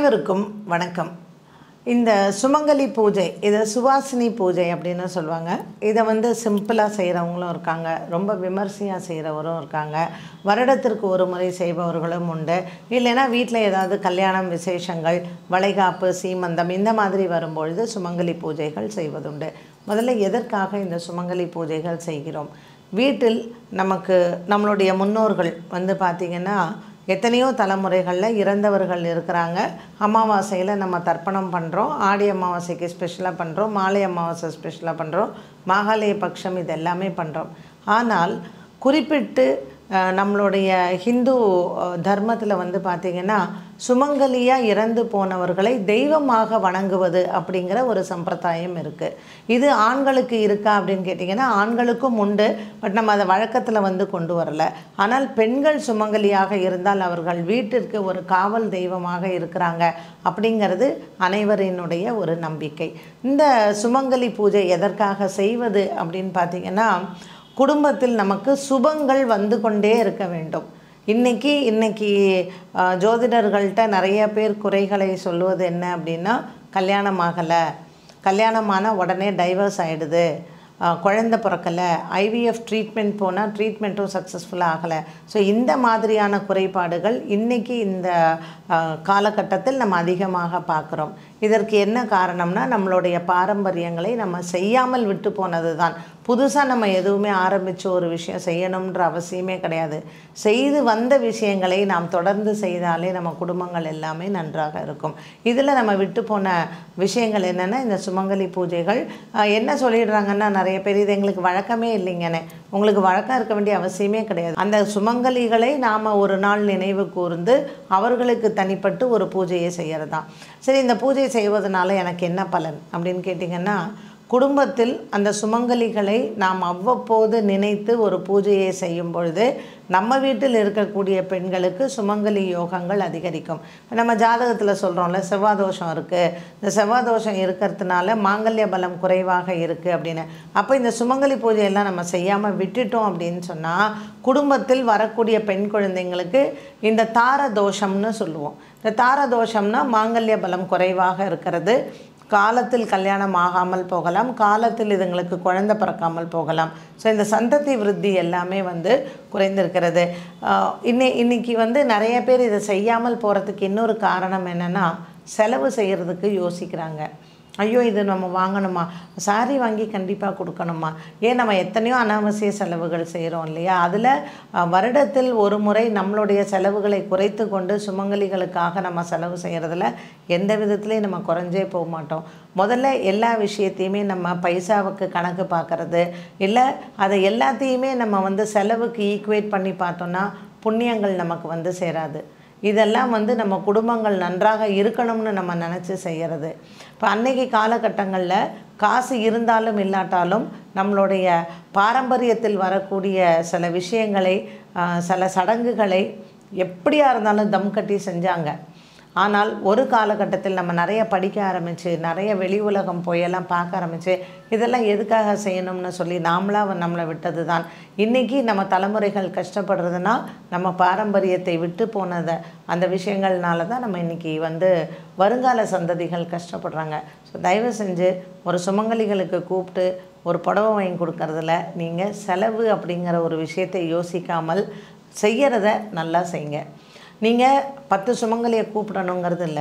அனைவருக்கும் வணக்கம் இந்த சுமங்கலி பூஜை இதை சுவாசினி பூஜை அப்படின்னு சொல்லுவாங்க இதை வந்து சிம்பிளாக செய்கிறவங்களும் இருக்காங்க ரொம்ப விமர்சையாக செய்கிறவரும் இருக்காங்க வருடத்திற்கு ஒரு முறை செய்பவர்களும் உண்டு இல்லைன்னா வீட்டில் ஏதாவது கல்யாணம் விசேஷங்கள் வளைகாப்பு சீமந்தம் இந்த மாதிரி வரும்பொழுது சுமங்கலி பூஜைகள் செய்வதுண்டு முதல்ல எதற்காக இந்த சுமங்கலி பூஜைகள் செய்கிறோம் வீட்டில் நமக்கு நம்மளுடைய முன்னோர்கள் வந்து பார்த்திங்கன்னா எத்தனையோ தலைமுறைகளில் இறந்தவர்கள் இருக்கிறாங்க அமாவாசையில் நம்ம தர்ப்பணம் பண்ணுறோம் ஆடி அமாவாசைக்கு ஸ்பெஷலாக பண்ணுறோம் மாலை அமாவாசை ஸ்பெஷலாக பண்ணுறோம் மாகாளய பட்சம் இது எல்லாமே பண்ணுறோம் ஆனால் குறிப்பிட்டு அஹ், நம்மளுடைய ஹிந்து தர்மத்தில் வந்து பார்த்திங்கன்னா சுமங்கலியாக இறந்து போனவர்களை தெய்வமாக வணங்குவது அப்படிங்கிற ஒரு சம்பிரதாயம் இருக்குது இது ஆண்களுக்கு இருக்கா அப்படின்னு கேட்டிங்கன்னா ஆண்களுக்கும் உண்டு பட் நம்ம அதை வழக்கத்தில் வந்து கொண்டு வரல ஆனால் பெண்கள் சுமங்கலியாக இருந்தால் அவர்கள் வீட்டிற்கு ஒரு காவல் தெய்வமாக இருக்கிறாங்க அப்படிங்கிறது அனைவரினுடைய ஒரு நம்பிக்கை இந்த சுமங்கலி பூஜை எதற்காக செய்வது அப்படின்னு பார்த்திங்கன்னா குடும்பத்தில் நமக்கு சுபங்கள் வந்து கொண்டே இருக்க வேண்டும் இன்னைக்கு இன்னைக்கு அஹ், ஜோதிடர்கள்ட்ட நிறைய பேர் குறைகளை சொல்லுவது என்ன அப்படின்னா கல்யாணம் ஆகலை கல்யாணமான உடனே டைவர்ஸ் ஆகிடுது குழந்தை பிறக்கலை ஐவிஎஃப் ட்ரீட்மெண்ட் போனால் ட்ரீட்மெண்ட்டும் சக்ஸஸ்ஃபுல்லாக ஆகலை ஸோ இந்த மாதிரியான குறைபாடுகள் இன்றைக்கி இந்த அஹ், காலகட்டத்தில் நம்ம அதிகமாக பார்க்குறோம் இதற்கு என்ன காரணம்னா நம்மளுடைய பாரம்பரியங்களை நம்ம செய்யாமல் விட்டு போனது தான் புதுசாக நம்ம எதுவுமே ஆரம்பித்து ஒரு விஷயம் செய்யணுன்ற அவசியமே கிடையாது செய்து வந்த விஷயங்களை நாம் தொடர்ந்து செய்தாலே நம்ம குடும்பங்கள் எல்லாமே நன்றாக இருக்கும் இதில் நம்ம விட்டு போன விஷயங்கள் என்னென்னா இந்த சுமங்கலி பூஜைகள் ஆஹ், என்ன சொல்லிடுறாங்கன்னா நிறைய பேர் இது எங்களுக்கு வழக்கமே இல்லைங்கன்னு உங்களுக்கு வழக்கம் இருக்க வேண்டிய அவசியமே கிடையாது அந்த சுமங்கலிகளை நாம் ஒரு நாள் நினைவு கூர்ந்து அவர்களுக்கு தனிப்பட்டு ஒரு பூஜையை செய்கிறது தான் சரி இந்த பூஜை செய்வதனால எனக்கு என்ன பலன் அப்படின்னு கேட்டிங்கன்னா குடும்பத்தில் அந்த சுமங்கலிகளை நாம் அவ்வப்போது நினைத்து ஒரு பூஜையை செய்யும் பொழுது நம்ம வீட்டில் இருக்கக்கூடிய பெண்களுக்கு சுமங்கலி யோகங்கள் அதிகரிக்கும் இப்ப நம்ம ஜாதகத்தில் சொல்கிறோம்ல செவ்வாதோஷம் இருக்குது இந்த செவ்வாதோஷம் இருக்கிறதுனால மாங்கல்ய பலம் குறைவாக இருக்குது அப்படின்னு அப்போ இந்த சுமங்கலி பூஜையெல்லாம் நம்ம செய்யாமல் விட்டுட்டோம் அப்படின்னு சொன்னால் குடும்பத்தில் வரக்கூடிய பெண் குழந்தைங்களுக்கு இந்த தார தோஷம்னு சொல்லுவோம் இந்த தார தோஷம்னா மாங்கல்ய பலம் குறைவாக இருக்கிறது காலத்தில் கல்யாணம் ஆகாமல் போகலாம் காலத்தில் இதுங்களுக்கு குழந்தை பிறக்காமல் போகலாம் ஸோ இந்த சந்ததி விருத்தி எல்லாமே வந்து குறைந்திருக்கிறது ஆஹ் இன்னை இன்னைக்கு வந்து நிறைய பேர் இதை செய்யாமல் போகிறதுக்கு இன்னொரு காரணம் என்னென்னா செலவு செய்கிறதுக்கு யோசிக்கிறாங்க ஐயோ இது நம்ம வாங்கணுமா சாரி வாங்கி கண்டிப்பாக கொடுக்கணுமா ஏன் நம்ம எத்தனையோ அனாவசிய செலவுகள் செய்கிறோம் இல்லையா அதில் வருடத்தில் ஒரு முறை நம்மளுடைய செலவுகளை குறைத்து கொண்டு சுமங்கலிகளுக்காக நம்ம செலவு செய்கிறதுல எந்த விதத்துலையும் நம்ம குறைஞ்சே போக மாட்டோம் முதல்ல எல்லா விஷயத்தையுமே நம்ம பைசாவுக்கு கணக்கு பார்க்கறது இல்லை அதை எல்லாத்தையுமே நம்ம வந்து செலவுக்கு ஈக்குவேட் பண்ணி பார்த்தோன்னா புண்ணியங்கள் நமக்கு வந்து சேராது இதெல்லாம் வந்து நம்ம குடும்பங்கள் நன்றாக இருக்கணும்னு நம்ம நினச்சி செய்கிறது இப்போ அன்னைக்கு காலகட்டங்களில் காசு இருந்தாலும் இல்லாட்டாலும் நம்மளுடைய பாரம்பரியத்தில் வரக்கூடிய சில விஷயங்களை ஆஹ், சில சடங்குகளை எப்படியா இருந்தாலும் தம் கட்டி செஞ்சாங்க ஆனால் ஒரு காலகட்டத்தில் நம்ம நிறைய படிக்க ஆரம்பித்து நிறைய வெளி உலகம் போயெல்லாம் பார்க்க ஆரம்பித்து இதெல்லாம் எதுக்காக செய்யணும்னு சொல்லி நாமளாக நம்மளை விட்டது தான் இன்றைக்கி நம்ம தலைமுறைகள் கஷ்டப்படுறதுனா நம்ம பாரம்பரியத்தை விட்டு போனதை அந்த விஷயங்கள்னால தான் நம்ம இன்றைக்கி வந்து வருங்கால சந்ததிகள் கஷ்டப்படுறாங்க ஸோ தயவு செஞ்சு ஒரு சுமங்கலிகளுக்கு கூப்பிட்டு ஒரு புடவை வாங்கி கொடுக்கறதுல நீங்கள் செலவு அப்படிங்கிற ஒரு விஷயத்தை யோசிக்காமல் செய்கிறத நல்லா செய்யுங்க நீங்கள் பத்து சுமங்கலியை கூப்பிடணுங்கிறது இல்லை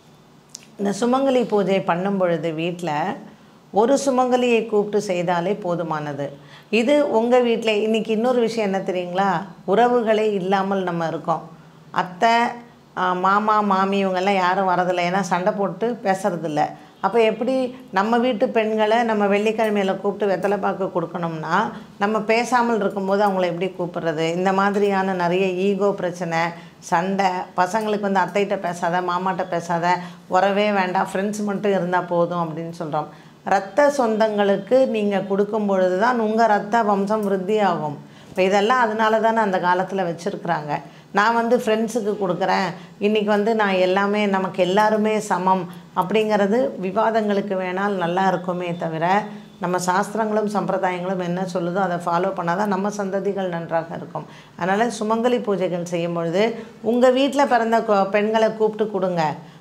இந்த சுமங்கலி பூஜை பண்ணும் பொழுது வீட்டில் ஒரு சுமங்கலியை கூப்பிட்டு செய்தாலே போதுமானது இது உங்கள் வீட்டில் இன்றைக்கி இன்னொரு விஷயம் என்ன தெரியுங்களா உறவுகளே இல்லாமல் நம்ம இருக்கோம் அத்தை ஆ, மாமா மாமி இவங்கெல்லாம் யாரும் வரதில்லை ஏன்னா சண்டை போட்டு பேசுறதில்ல அப்போ எப்படி நம்ம வீட்டு பெண்களை நம்ம வெள்ளிக்கிழமையில் கூப்பிட்டு வெத்தலை பாக்கு கொடுக்கணும்னா நம்ம பேசாமல் இருக்கும்போது அவங்கள எப்படி கூப்பிடுறது இந்த மாதிரியான நிறைய ஈகோ பிரச்சனை சண்டை பசங்களுக்கு வந்து அத்தைகிட்ட பேசாத மாமாட்ட பேசாத உறவே வேண்டாம் ஃப்ரெண்ட்ஸ் மட்டும் இருந்தால் போதும் அப்படின்னு சொல்கிறோம் ரத்த சொந்தங்களுக்கு நீங்கள் கொடுக்கும் பொழுது தான் உங்கள் ரத்த வம்சம் விருத்தி ஆகும் இப்போ இதெல்லாம் அதனால தானே அந்த காலத்தில் வச்சுருக்குறாங்க நான் வந்து ஃப்ரெண்ட்ஸுக்கு கொடுக்குறேன் இன்றைக்கி வந்து நான் எல்லாமே நமக்கு எல்லாருமே சமம் அப்படிங்கிறது விவாதங்களுக்கு வேணால் நல்லா இருக்குமே தவிர நம்ம சாஸ்திரங்களும் சம்பிரதாயங்களும் என்ன சொல்லுதோ அதை ஃபாலோ பண்ணால் தான் நம்ம சந்ததிகள் நன்றாக இருக்கும் அதனால் சுமங்கலி பூஜைகள் செய்யும் பொழுது உங்கள் வீட்டில் பிறந்த கொ- பெண்களை கூப்பிட்டு கொடுங்க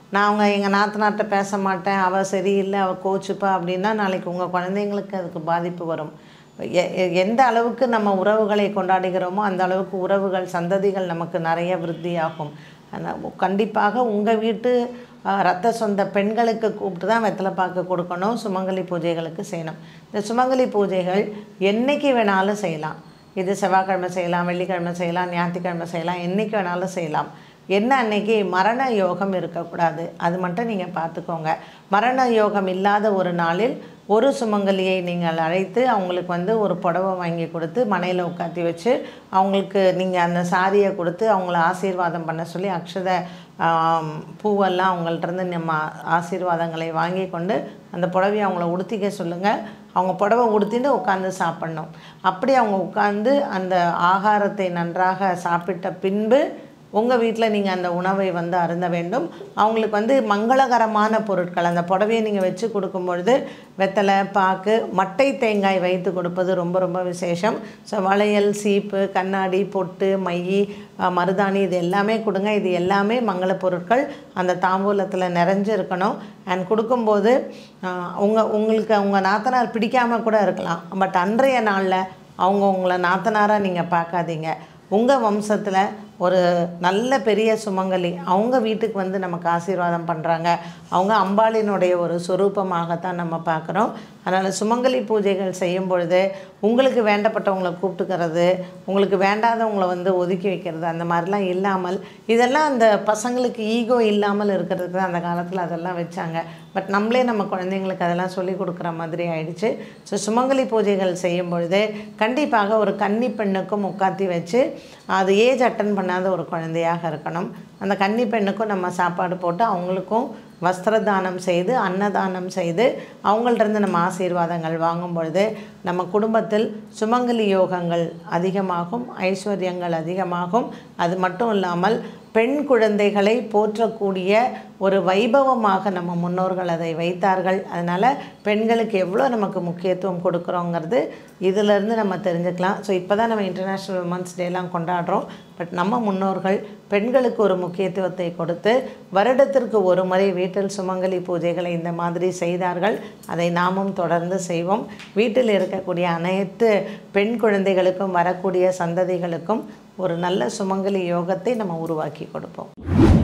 நான் அவங்க எங்கள் நாத்தனார்ட்ட பேச மாட்டேன் அவள் சரியில்லை அவள் கோச்சுப்பா அப்படின்னா நாளைக்கு உங்கள் குழந்தைங்களுக்கு அதுக்கு பாதிப்பு வரும் எ- எ- எந்த அளவுக்கு நம்ம உறவுகளை கொண்டாடுகிறோமோ அந்த அளவுக்கு உறவுகள் சந்ததிகள் நமக்கு நிறைய விருத்தியாகும் ஆனால் கண்டிப்பாக உங்கள் வீட்டு அஹ், ரத்த சொந்த பெண்களுக்கு கூப்பிட்டு தான் வெத்தலை பாக்கு கொடுக்கணும் சுமங்கலி பூஜைகளுக்கு செய்யணும் இந்த சுமங்கலி பூஜைகள் என்னைக்கு வேணாலும் செய்யலாம் இது செவ்வாய்க்கிழமை செய்யலாம் வெள்ளிக்கிழமை செய்யலாம் ஞாயிற்றுக்கிழமை செய்யலாம் என்னைக்கு வேணாலும் செய்யலாம் என்ன அன்னைக்கு மரண யோகம் இருக்கக்கூடாது அது மட்டும் நீங்கள் பார்த்துக்கோங்க மரண யோகம் இல்லாத ஒரு நாளில் ஒரு சுமங்கலியை நீங்கள் அழைத்து அவங்களுக்கு வந்து ஒரு புடவை வாங்கி கொடுத்து மனையில் உட்காத்தி வச்சு அவங்களுக்கு நீங்கள் அந்த சாரியை கொடுத்து அவங்கள ஆசீர்வாதம் பண்ண சொல்லி அக்ஷத ஆம், பூவெல்லாம் அவங்கள்ட்ட நம்ம ஆசீர்வாதங்களை வாங்கி கொண்டு அந்த புடவையை அவங்கள உடுத்திக்க சொல்லுங்கள் அவங்க புடவை உடுத்திட்டு உட்காந்து சாப்பிட்ணும் அப்படி அவங்க உட்காந்து அந்த ஆகாரத்தை நன்றாக சாப்பிட்ட பின்பு உங்கள் வீட்டில் நீங்கள் அந்த உணவை வந்து அருந்த வேண்டும் அவங்களுக்கு வந்து மங்களகரமான பொருட்கள் அந்த புடவையை நீங்கள் வச்சு கொடுக்கும் பொழுது வெத்தலை பாக்கு மட்டை தேங்காய் வைத்து கொடுப்பது ரொம்ப ரொம்ப விசேஷம் ஸோ வளையல் சீப்பு கண்ணாடி பொட்டு மை அஹ், மருதாணி இது எல்லாமே கொடுங்க இது எல்லாமே மங்கள பொருட்கள் அந்த தாம்பூலத்தில் நிறைஞ்சு இருக்கணும் அண்ட் கொடுக்கும்போது அஹ், உங்க உங்களுக்கு உங்கள் நாத்தனார் பிடிக்காமல் கூட இருக்கலாம் பட் அன்றைய நாளில் அவங்க உங்களை நாத்தனாராக நீங்கள் பார்க்காதீங்க உங்கள் வம்சத்தில் ஒரு நல்ல பெரிய சுமங்கலி அவங்க வீட்டுக்கு வந்து நமக்கு ஆசீர்வாதம் பண்ணுறாங்க அவங்க அம்பாளினுடைய ஒரு சொரூபமாகத்தான் நம்ம பார்க்குறோம் அதனால் சுமங்கலி பூஜைகள் செய்யும் பொழுது உங்களுக்கு வேண்டப்பட்டவங்களை கூப்பிட்டுக்கிறது உங்களுக்கு வேண்டாதவங்களை வந்து ஒதுக்கி வைக்கிறது அந்த மாதிரிலாம் இல்லாமல் இதெல்லாம் அந்த பசங்களுக்கு ஈகோ இல்லாமல் இருக்கிறதுக்கு தான் அந்த காலத்தில் அதெல்லாம் வச்சாங்க பட் நம்மளே நம்ம குழந்தைங்களுக்கு அதெல்லாம் சொல்லி கொடுக்குற மாதிரி ஆயிடுச்சு ஸோ சுமங்கலி பூஜைகள் செய்யும் பொழுது கண்டிப்பாக ஒரு கன்னி பெண்ணுக்கும் உட்காத்தி வச்சு அது ஏஜ் அட்டன் பண்ணாத ஒரு குழந்தையாக இருக்கணும் அந்த கன்னி பெண்ணுக்கும் நம்ம சாப்பாடு போட்டு அவங்களுக்கும் வஸ்திரதானம் செய்து அன்னதானம் செய்து அவங்கள்ட்ட இருந்து நம்ம ஆசீர்வாதங்கள் வாங்கும் பொழுது நம்ம குடும்பத்தில் சுமங்கலி யோகங்கள் அதிகமாகும் ஐஸ்வர்யங்கள் அதிகமாகும் அது மட்டும் இல்லாமல் பெண் குழந்தைகளை போற்றக்கூடிய ஒரு வைபவமாக நம்ம முன்னோர்கள் அதை வைத்தார்கள் அதனால் பெண்களுக்கு எவ்வளோ நமக்கு முக்கியத்துவம் கொடுக்குறோங்கிறது இதிலேருந்து நம்ம தெரிஞ்சுக்கலாம் ஸோ இப்போ தான் நம்ம இன்டர்நேஷ்னல் உமன்ஸ் டேலாம் கொண்டாடுறோம் பட் நம்ம முன்னோர்கள் பெண்களுக்கு ஒரு முக்கியத்துவத்தை கொடுத்து வருடத்திற்கு ஒரு முறை வீட்டில் சுமங்கலி பூஜைகளை இந்த மாதிரி செய்தார்கள் அதை நாமும் தொடர்ந்து செய்வோம் வீட்டில் இருக்கக்கூடிய அனைத்து பெண் குழந்தைகளுக்கும் வரக்கூடிய சந்ததிகளுக்கும் ஒரு நல்ல சுமங்கலி யோகத்தை நம்ம உருவாக்கி கொடுப்போம்